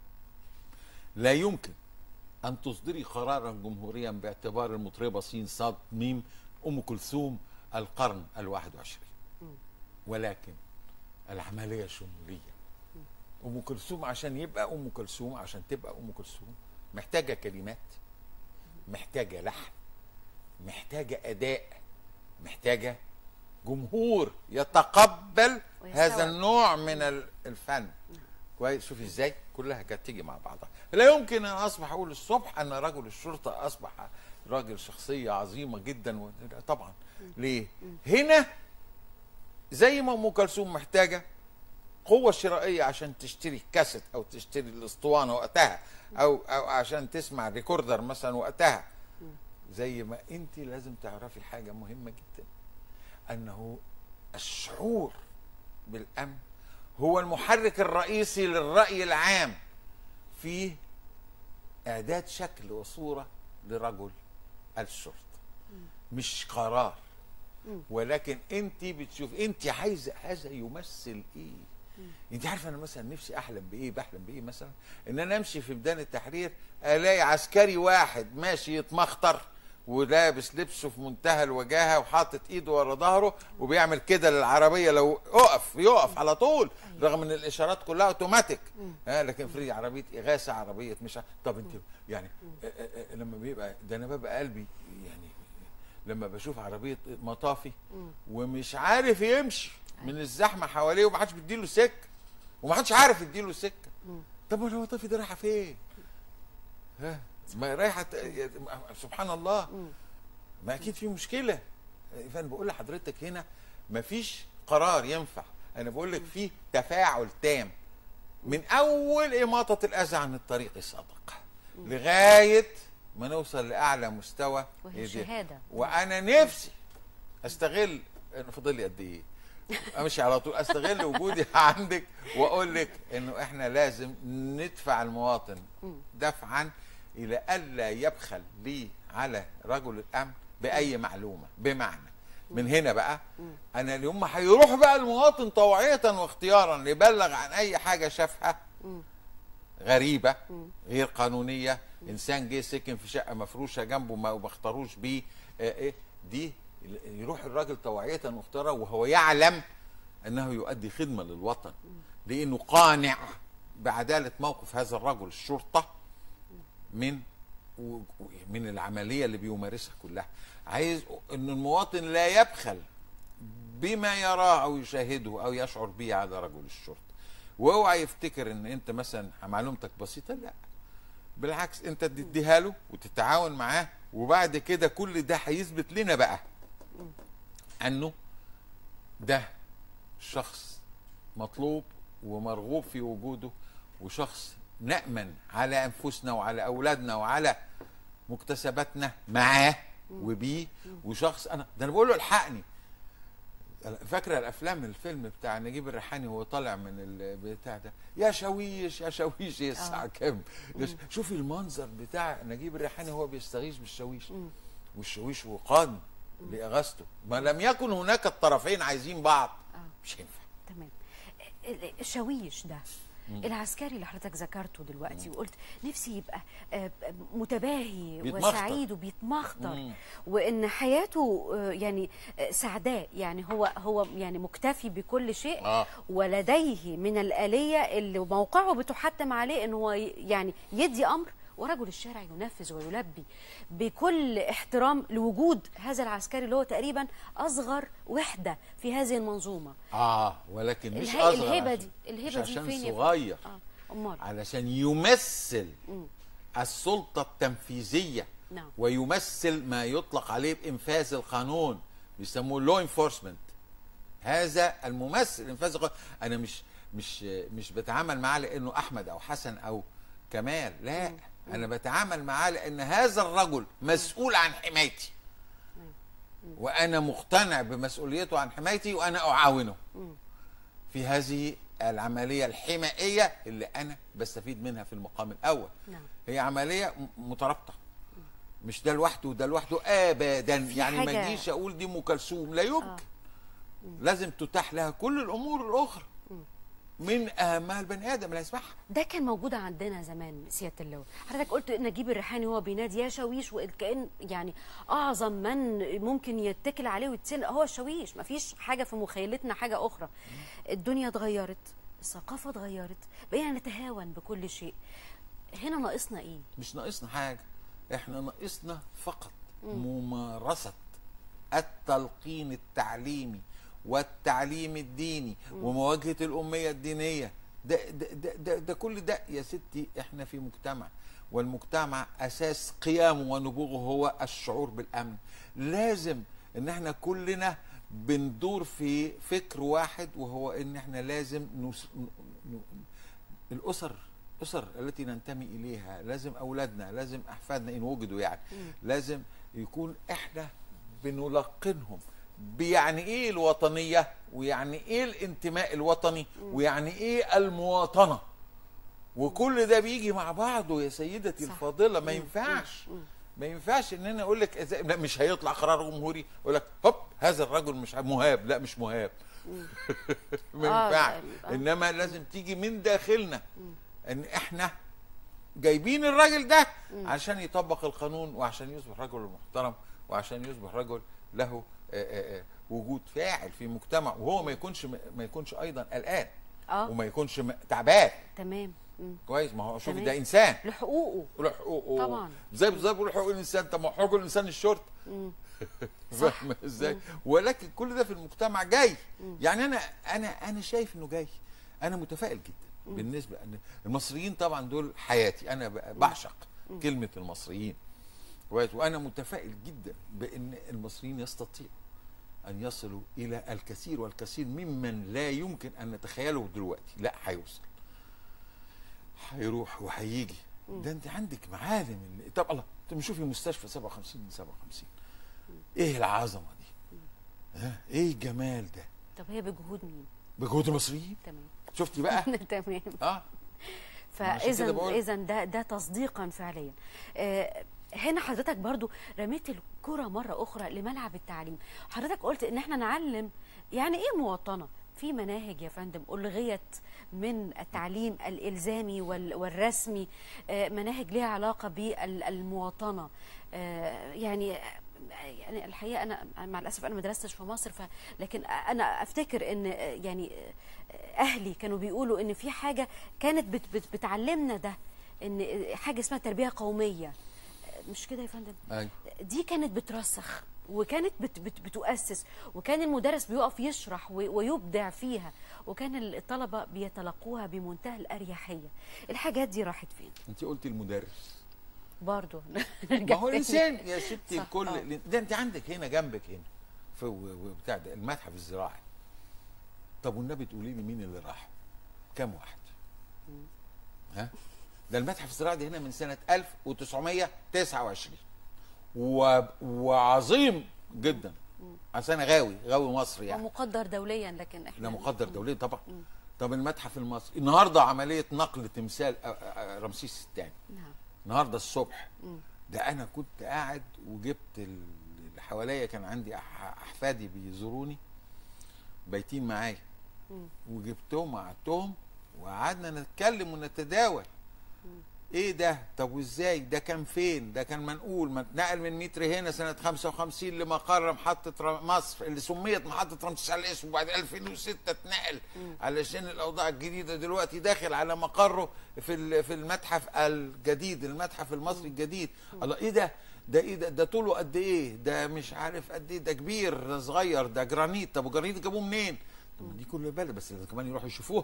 لا يمكن ان تصدري قرارا جمهوريا باعتبار المطربه سين صاد ميم ام كلثوم القرن الواحد وعشرين ولكن العمليه شموليه ام كلثوم عشان يبقى ام كلثوم عشان تبقى ام كلثوم محتاجه كلمات محتاجه لحن محتاجه اداء محتاجه جمهور يتقبل ويستوعب. هذا النوع من ال- الفن كويس شوفي ازاي كلها كانت تيجي مع بعضها لا يمكن ان اصبح اقول الصبح ان رجل الشرطه اصبح راجل شخصيه عظيمه جدا و... لا طبعا ليه هنا زي ما ام كلثوم محتاجه قوة شرائية عشان تشتري كاسيت أو تشتري الأسطوانة وقتها أو أو عشان تسمع ريكوردر مثلا وقتها زي ما أنت لازم تعرفي حاجة مهمة جدا أنه الشعور بالأمن هو المحرك الرئيسي للرأي العام في إعداد شكل وصورة لرجل الشرطة مش قرار ولكن انت بتشوف انت عايزه هذا يمثل ايه انت عارفه انا مثلا نفسي احلم بايه بحلم بايه مثلا ان انا امشي في ميدان التحرير الاقي عسكري واحد ماشي يتمخطر ولابس لبسه في منتهى الوجاهه وحاطط ايده ورا ظهره وبيعمل كده للعربيه لو اقف يقف على طول رغم ان الاشارات كلها اوتوماتيك ها لكن فري عربيه اغاثه عربيه مش ع- طب انت يعني آه، آه، آه، لما بيبقى ده انا ببقى قلبي يعني لما بشوف عربيه مطافي ومش عارف يمشي من الزحمه حواليه ومحدش بيديله سكه ومحدش عارف يديله سكه طب هو المطافي دي رايحه فين؟ ها ما رايحه ت- سبحان الله ما اكيد في مشكله فانا بقول لحضرتك هنا مفيش قرار ينفع انا بقول لك في تفاعل تام من اول اماطه الاذى عن الطريق الصدق لغايه ما نوصل لاعلى مستوى وهي إيه ده؟ الشهادة. وانا نفسي استغل انا فاضل لي قد ايه امشي على طول استغل وجودي عندك واقول لك انه احنا لازم ندفع المواطن دفعا الى الا يبخل لي على رجل الامن باي معلومه بمعنى من هنا بقى انا اليوم هيروح بقى المواطن طوعيه واختيارا يبلغ عن اي حاجه شافها غريبه غير قانونيه انسان جه سكن في شقه مفروشه جنبه ما ما اختاروش بيه آه، ايه دي يروح الراجل طوعيه واختيارا وهو يعلم انه يؤدي خدمه للوطن لانه قانع بعداله موقف هذا الرجل الشرطه من و- و- من العمليه اللي بيمارسها كلها عايز ان المواطن لا يبخل بما يراه او يشاهده او يشعر به على رجل الشرطه واوعى يفتكر ان انت مثلا معلومتك بسيطه لا بالعكس انت تديها له وتتعاون معاه وبعد كده كل ده هيثبت لنا بقى انه ده شخص مطلوب ومرغوب في وجوده وشخص نأمن على أنفسنا وعلى أولادنا وعلى مكتسباتنا معاه وبيه وشخص أنا ده أنا بقول له الحقني فاكرة الأفلام الفيلم بتاع نجيب الريحاني وهو طالع من البتاع ده يا شويش يا شويش يا الساعة كام يا ش- شوفي المنظر بتاع نجيب الريحاني وهو بيستغيث بالشويش والشويش وقاد لإغاثته ما لم يكن هناك الطرفين عايزين بعض مش هينفع تمام ال- الشاويش ده العسكري اللي حضرتك ذكرته دلوقتي وقلت نفسي يبقى آه، متباهي بيتمخطر. وسعيد وبيتمخطر مم. وان حياته آه، يعني آه، سعداء يعني هو هو يعني مكتفي بكل شيء آه. ولديه من الآلية اللي موقعه بتحتم عليه ان هو ي- يعني يدي امر ورجل الشارع ينفذ ويلبي بكل احترام لوجود هذا العسكري اللي هو تقريبا اصغر وحده في هذه المنظومه اه ولكن مش الهي- اصغر الهيبة عشان- دي الهيبة مش دي عشان فين يا صغير فندم؟ اه امال علشان يمثل السلطة التنفيذية نعم. ويمثل ما يطلق عليه بإنفاذ القانون بيسموه لو انفورسمنت هذا الممثل انفاذ القانون انا مش مش مش بتعامل معاه لانه احمد او حسن او كمال لا انا بتعامل معاه لان هذا الرجل مسؤول عن حمايتي وانا مقتنع بمسؤوليته عن حمايتي وانا اعاونه في هذه العمليه الحمائيه اللي انا بستفيد منها في المقام الاول نعم. هي عمليه م- مترابطه مش ده لوحده وده لوحده ابدا في يعني ما حاجة- اجيش اقول دي ام كلثوم لا يمكن لازم تتاح لها كل الامور الاخرى من اهمها البني ادم اللي هيسمعها ده كان موجود عندنا زمان سياده اللواء حضرتك قلت نجيب الريحاني وهو بينادي يا شاويش وكان يعني اعظم من ممكن يتكل عليه ويتسند هو الشاويش مفيش حاجه في مخيلتنا حاجه اخرى الدنيا اتغيرت الثقافه اتغيرت بقينا نتهاون بكل شيء هنا ناقصنا ايه مش ناقصنا حاجه احنا ناقصنا فقط ممارسه التلقين التعليمي والتعليم الديني ومواجهه الاميه الدينيه ده ده, ده, ده, ده كل ده يا ستي احنا في مجتمع والمجتمع اساس قيامه ونبوغه هو الشعور بالامن لازم ان احنا كلنا بندور في فكر واحد وهو ان احنا لازم نس... ن... ن... الاسر الاسر التي ننتمي اليها لازم اولادنا لازم احفادنا ان وجدوا يعني لازم يكون احنا بنلقنهم بيعني ايه الوطنيه ويعني ايه الانتماء الوطني ويعني ايه المواطنه وكل ده بيجي مع بعضه يا سيدتي صح. الفاضله ما ينفعش ما ينفعش ان انا اقول لك إزاي- لا مش هيطلع قرار جمهوري اقول لك هوب هذا الرجل مش مهاب لا مش مهاب ما آه، ينفعش آه. انما لازم تيجي من داخلنا ان احنا جايبين الراجل ده عشان يطبق القانون وعشان يصبح رجل محترم وعشان يصبح رجل له آه، آه، آه، وجود فاعل في مجتمع وهو ما يكونش ما يكونش ايضا قلقان اه وما يكونش م- تعبان تمام مم. كويس ما هو شوف تمام. ده انسان لحقوقه له حقوقه طبعا. زي بالظبط بيقول حقوق الانسان طب ما حقوق الانسان الشرطه فاهمه ازاي ولكن كل ده في المجتمع جاي يعني انا انا انا شايف انه جاي انا متفائل جدا بالنسبه ان المصريين طبعا دول حياتي انا ب- بعشق كلمه المصريين كويس وانا متفائل جدا بان المصريين يستطيعوا ان يصلوا الى الكثير والكثير ممن لا يمكن ان نتخيله دلوقتي لا هيوصل هيروح وهيجي ده انت عندك معالم اللي- طب الله انت شوفي مستشفى 57 من 57 ايه العظمه دي ها ايه الجمال ده طب هي بجهود مين بجهود المصريين تمام شفتي بقى تمام اه عشان كده فاذا بقول. اذا ده ده تصديقا فعليا آه، هنا حضرتك برضو رميت الكرة مرة أخرى لملعب التعليم حضرتك قلت إن احنا نعلم يعني إيه مواطنة في مناهج يا فندم ألغيت من التعليم الإلزامي وال- والرسمي آه، مناهج ليها علاقة بالمواطنة آه، يعني يعني الحقيقه انا مع الاسف انا ما درستش في مصر ف لكن انا افتكر ان يعني اهلي كانوا بيقولوا ان في حاجه كانت بت بت بتعلمنا ده ان حاجه اسمها تربيه قوميه مش كده يا فندم أيوة. دي كانت بترسخ وكانت بت بت بتؤسس وكان المدرس بيقف يشرح و- ويبدع فيها وكان الطلبه بيتلقوها بمنتهى الاريحيه الحاجات دي راحت فين انت قلتي المدرس برضه ما هو الانسان يا ستي صح، الكل آه. ده انت عندك هنا جنبك هنا في و- و- بتاع ده المتحف الزراعي طب والنبي تقولي لي مين اللي راح كام واحد ها ده المتحف الزراعي ده هنا من سنه 1929 و... وعظيم جدا عشان أنا غاوي غاوي مصري يعني ومقدر دوليا لكن احنا لا مقدر دوليا طبعا طب المتحف المصري النهارده عمليه نقل تمثال أ- أ- رمسيس الثاني نعم النهارده الصبح ده انا كنت قاعد وجبت ال- اللي حواليا كان عندي أح- احفادي بيزوروني بايتين معايا وجبتهم وقعدتهم وقعدنا نتكلم ونتداول ايه ده طب وازاي ده كان فين ده كان منقول ما اتنقل من متر هنا سنه 55 لمقر محطه ر- مصر اللي سميت محطه رمسيس على الاسم وبعد 2006 اتنقل علشان الاوضاع الجديده دلوقتي داخل على مقره في ال- في المتحف الجديد المتحف المصري الجديد الله ايه ده ده ايه ده ده طوله قد ايه ده مش عارف قد ايه ده كبير ده صغير ده جرانيت طب وجرانيت جابوه منين طب ما دي كل بالي بس لازم كمان يروحوا يشوفوه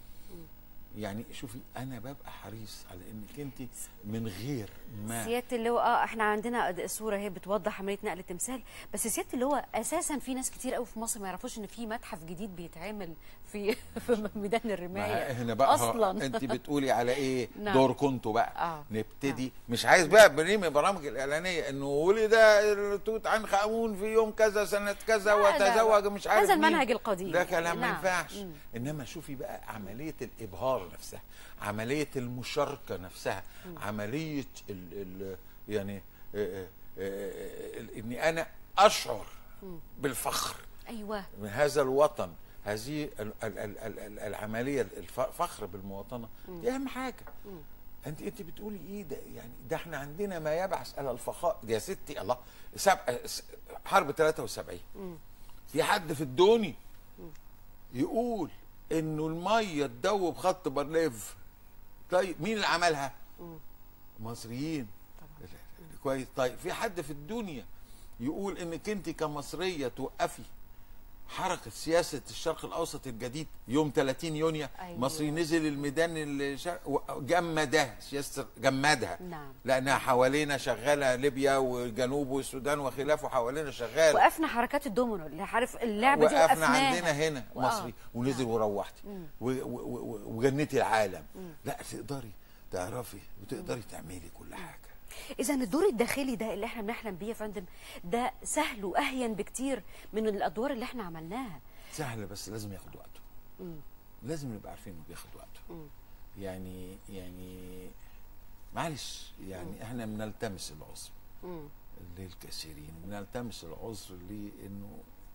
يعني شوفي انا ببقى حريص على انك انت من غير ما سياده اللواء اه احنا عندنا صوره هي بتوضح عمليه نقل التمثال بس سياده اللواء اساسا في ناس كتير قوي في مصر ما يعرفوش ان في متحف جديد بيتعمل في في ميدان ما الرمايه هنا بقى اصلا انت بتقولي على ايه نعم. دور كنتوا بقى آه. نبتدي مش عايز بقى بريم البرامج الاعلانيه انه ولد توت عنخ امون في يوم كذا سنه كذا لا، لا، وتزوج لا. مش عارف هذا مين. المنهج القديم. ده كلام ما نعم. ينفعش مم. انما شوفي بقى عمليه الابهار نفسها عمليه المشاركه نفسها عمليه ال ال يعني آه، آه، آه، ال- اني انا اشعر بالفخر ايوه من هذا الوطن هذه ال- ال- ال- ال- ال- العمليه الفخر بالمواطنه دي اهم حاجه انت انت بتقولي ايه ده يعني ده احنا عندنا ما يبعث على الفخار يا ستي الله سب... س- حرب 73 في حد في الدوني يقول انه الميه تدوب خط بارليف طيب مين اللي عملها مصريين كويس طيب في حد في الدنيا يقول انك انت كمصريه توقفي حركة سياسة الشرق الأوسط الجديد يوم 30 يونيو أيوة. مصري نزل الميدان الشرق و- جمدها سياسة جمدها نعم. لأنها حوالينا شغالة ليبيا والجنوب والسودان وخلافه حوالينا شغالة وقفنا حركات الدومينو اللي عارف اللعبه دي وقفنا وقفناها عندنا هنا وآه. مصري ونزل وروحتي و- و- و- وجنتي العالم لا تقدري تعرفي وتقدري تعملي كل حاجة اذا الدور الداخلي ده اللي احنا بنحلم بيه يا فندم ده سهل واهين بكتير من الادوار اللي احنا عملناها سهل بس لازم ياخد وقته لازم نبقى عارفين انه بياخد وقته يعني يعني معلش يعني احنا بنلتمس العذر للكثيرين بنلتمس العذر لانه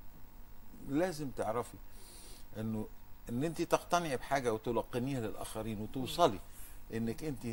لازم تعرفي انه ان انت تقتنعي بحاجه وتلقنيها للاخرين وتوصلي انك انت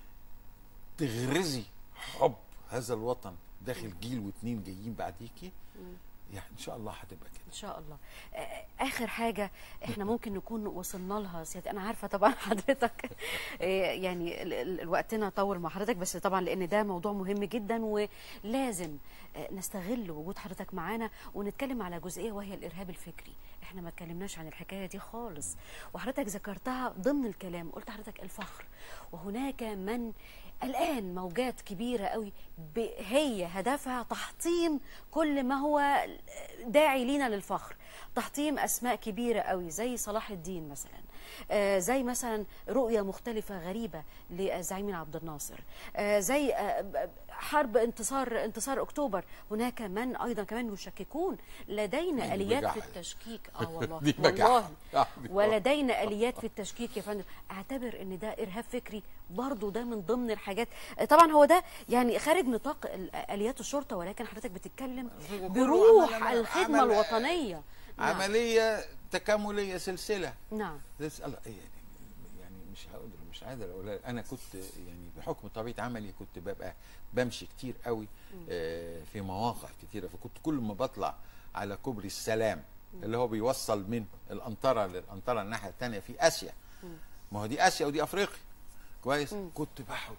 تغرزي حب هذا الوطن داخل جيل واتنين جايين بعديكي يعني ان شاء الله هتبقى كده ان شاء الله آه، اخر حاجه احنا ممكن نكون وصلنا لها سيادة انا عارفه طبعا حضرتك آه، يعني ال- ال- وقتنا طول مع حضرتك بس طبعا لان ده موضوع مهم جدا ولازم آه، نستغل وجود حضرتك معانا ونتكلم على جزئيه وهي الارهاب الفكري احنا ما اتكلمناش عن الحكايه دي خالص وحضرتك ذكرتها ضمن الكلام قلت حضرتك الفخر وهناك من الآن موجات كبيرة قوي ب- هي هدفها تحطيم كل ما هو داعي لينا للفخر تحطيم أسماء كبيرة قوي زي صلاح الدين مثلا آه، زي مثلا رؤية مختلفة غريبة لزعيم عبد الناصر آه، زي آه، ب- حرب انتصار انتصار أكتوبر هناك من أيضا كمان يشككون لدينا دي آليات في بجاحة. التشكيك اه والله دي بجاحة. والله آه، دي ولدينا اليات في التشكيك يا فندم اعتبر ان ده ارهاب فكري برضو ده من ضمن الحاجات طبعا هو ده يعني خارج نطاق ال- اليات الشرطه ولكن حضرتك بتتكلم كله بروح عمل- الخدمه عمل- الوطنيه نعم. عمليه تكامليه سلسله نعم تسأل يعني يعني مش هقدر مش قادر اقول انا كنت يعني بحكم طبيعه عملي كنت ببقى بمشي كتير قوي آه، في مواقع كتيره فكنت كل ما بطلع على كوبري السلام اللي هو بيوصل من الانطره للانطره الناحيه الثانيه في اسيا ما هو دي اسيا ودي افريقيا كويس كنت بقعد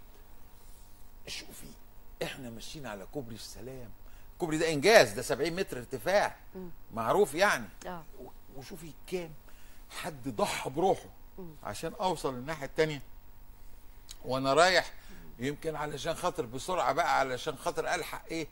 شوفي احنا ماشيين على كوبري السلام الكوبري ده انجاز ده 70 متر ارتفاع معروف يعني اه و- وشوفي كام حد ضحى بروحه عشان اوصل الناحيه التانية وانا رايح يمكن علشان خاطر بسرعه بقى علشان خاطر الحق ايه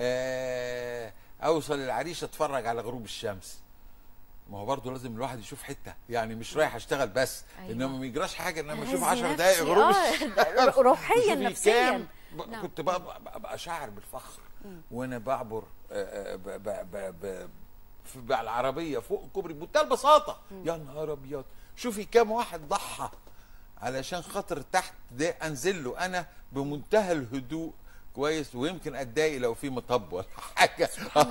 آه اوصل العريش اتفرج على غروب الشمس ما هو برضه لازم الواحد يشوف حته يعني مش رايح اشتغل بس أيوة. انما ما يجراش حاجه انما اشوف أهزي 10 دقائق نفسي. غروب آه، الشمس روحياً، وشوفي نفسياً. كام ب- نعم. كنت بقى بقى- بقى شاعر بالفخر وانا بعبر آه، آه، ب- ب- ب- ب- في بقى العربيه فوق الكوبري بمنتهى البساطه يا نهار ابيض شوفي كام واحد ضحى علشان خاطر تحت ده انزل له انا بمنتهى الهدوء كويس ويمكن اتضايق لو في مطب ولا حاجه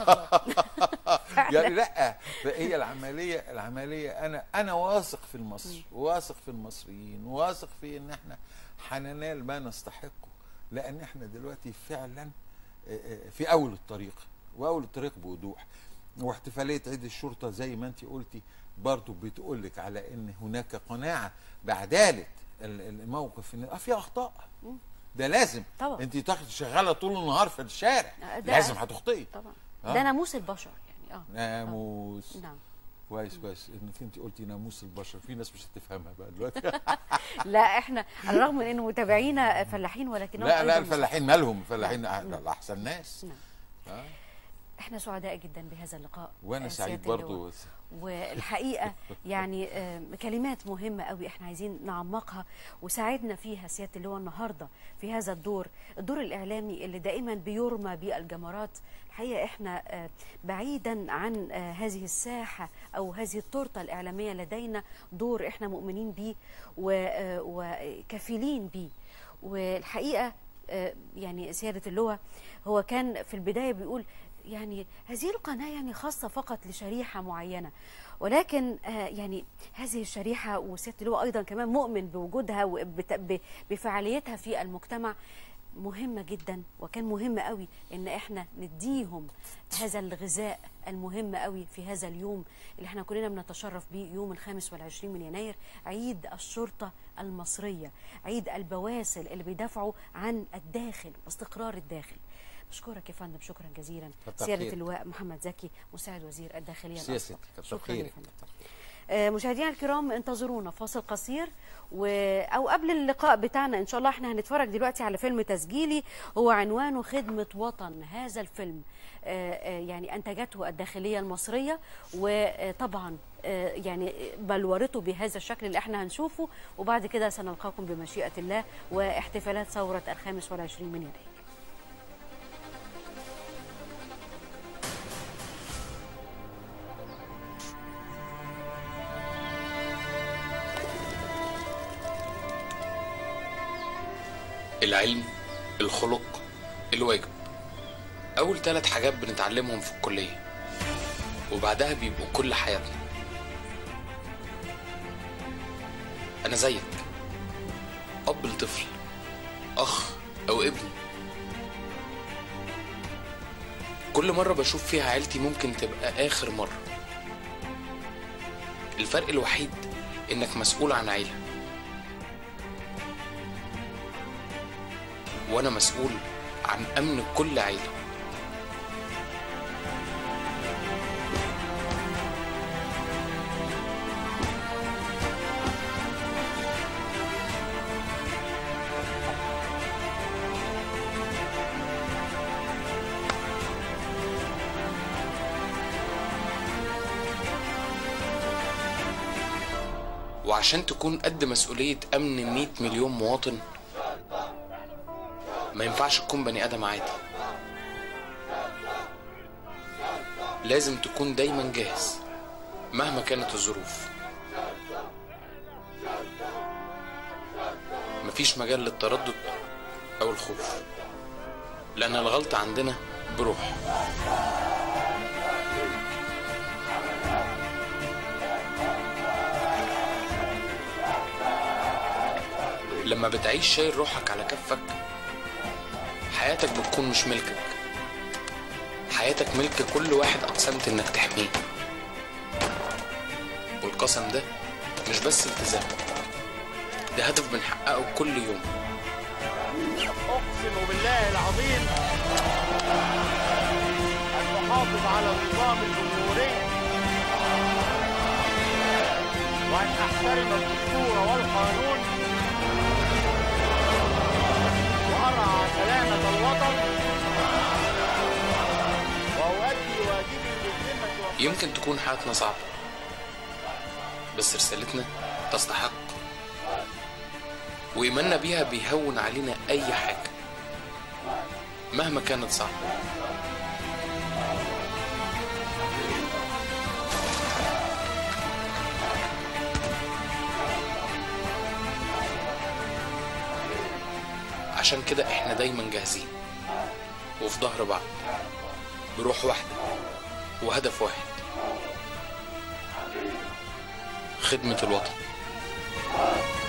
يعني لا فهي العمليه العمليه انا انا واثق في مصر واثق في المصريين واثق في ان احنا هننال ما نستحقه لان احنا دلوقتي فعلا آه، آه، في اول الطريق واول الطريق بوضوح واحتفاليه عيد الشرطه زي ما انت قلتي برضو بتقول لك على ان هناك قناعه بعداله ال- ال- الموقف ان آه في اخطاء ده لازم طبعا. انت تاخد شغاله طول النهار في الشارع آه، ده- لازم هتخطئي طبعا آه. ده ناموس البشر يعني اه ناموس نعم كويس كويس انك انت قلتي ناموس البشر في ناس مش هتفهمها بقى دلوقتي لا احنا على الرغم من انه متابعينا فلاحين ولكنهم لا لا أيضاً الفلاحين مالهم الفلاحين نعم. أح- احسن ناس نعم. آه. احنا سعداء جدا بهذا اللقاء وانا آه، سعيد سيادة برضو اللواء. والحقيقه يعني آه، كلمات مهمه قوي احنا عايزين نعمقها وساعدنا فيها سياده اللواء النهارده في هذا الدور الدور الاعلامي اللي دائما بيرمى بالجمرات الحقيقه احنا آه، بعيدا عن آه، هذه الساحه او هذه التورته الاعلاميه لدينا دور احنا مؤمنين بيه و- آه، وكفيلين بيه والحقيقه آه، يعني سياده اللواء هو كان في البدايه بيقول يعني هذه القناه يعني خاصه فقط لشريحه معينه ولكن آه، يعني هذه الشريحه وسياده اللواء ايضا كمان مؤمن بوجودها وبفعاليتها في المجتمع مهمة جدا وكان مهم قوي ان احنا نديهم هذا الغذاء المهم قوي في هذا اليوم اللي احنا كلنا بنتشرف بيه يوم الخامس والعشرين من يناير عيد الشرطة المصرية عيد البواسل اللي بيدافعوا عن الداخل واستقرار الداخل بشكرك يا فندم شكرا جزيلا كتر سيادة خيرك. اللواء محمد زكي مساعد وزير الداخلية سياسة الأسبق. كتر شكرا يا خيرك فندم آه، مشاهدينا الكرام انتظرونا فاصل قصير و... او قبل اللقاء بتاعنا ان شاء الله احنا هنتفرج دلوقتي على فيلم تسجيلي هو عنوانه خدمة وطن هذا الفيلم آه، آه، يعني انتجته الداخلية المصرية وطبعا آه، يعني بلورته بهذا الشكل اللي احنا هنشوفه وبعد كده سنلقاكم بمشيئة الله واحتفالات ثورة الخامس والعشرين من يناير العلم الخلق الواجب أول ثلاث حاجات بنتعلمهم في الكلية وبعدها بيبقوا كل حياتنا أنا زيك أب لطفل أخ أو ابن كل مرة بشوف فيها عيلتي ممكن تبقى آخر مرة الفرق الوحيد إنك مسؤول عن عيلة وانا مسؤول عن امن كل عيله وعشان تكون قد مسؤولية أمن 100 مليون مواطن ما ينفعش تكون بني ادم عادي لازم تكون دايما جاهز مهما كانت الظروف مفيش مجال للتردد او الخوف لان الغلطة عندنا بروح لما بتعيش شايل روحك على كفك حياتك بتكون مش ملكك حياتك ملك كل واحد أقسمت إنك تحميه والقسم ده مش بس التزام ده هدف بنحققه كل يوم أقسم بالله العظيم أن أحافظ على النظام الجمهوري وأن أحترم الدستور والقانون وأرعى سلامة الوطن وأؤدي واجبي بالذمة والصدق يمكن تكون حياتنا صعبة بس رسالتنا تستحق وإيماننا بيها بيهون علينا أي حاجة مهما كانت صعبة عشان كده احنا دايما جاهزين وفي ظهر بعض بروح واحدة وهدف واحد خدمة الوطن